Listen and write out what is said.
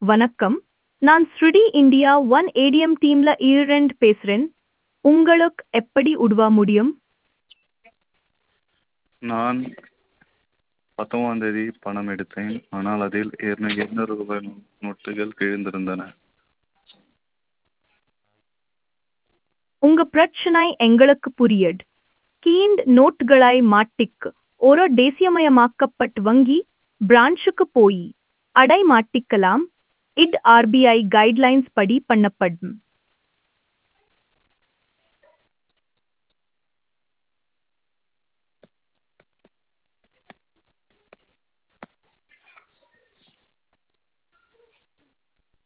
வணக்கம் நான் ஸ்ருடி இந்தியா ஒன் ஏடிஎம் டீம்ல ஈரண்ட் பேசுறேன் உங்களுக்கு எப்படி உதவ முடியும் நான் பத்தொன்பதாம் தேதி பணம் எடுத்தேன் ஆனால் அதில் இருநூ இருநூறு ரூபாய் நோ நோட்டுகள் கிழிந்திருந்தன உங்க பிரச்சனை எங்களுக்கு புரியுது கீண்ட் நோட்டுகளை மாட்டிக்கு ஒரு தேசியமயமாக்கப்பட்ட வங்கி பிரான்ச்சுக்கு போய் அடை மாட்டிக்கலாம் இட் ஆர்பிஐ கைட்லைன்ஸ் படி பண்ணப்படும்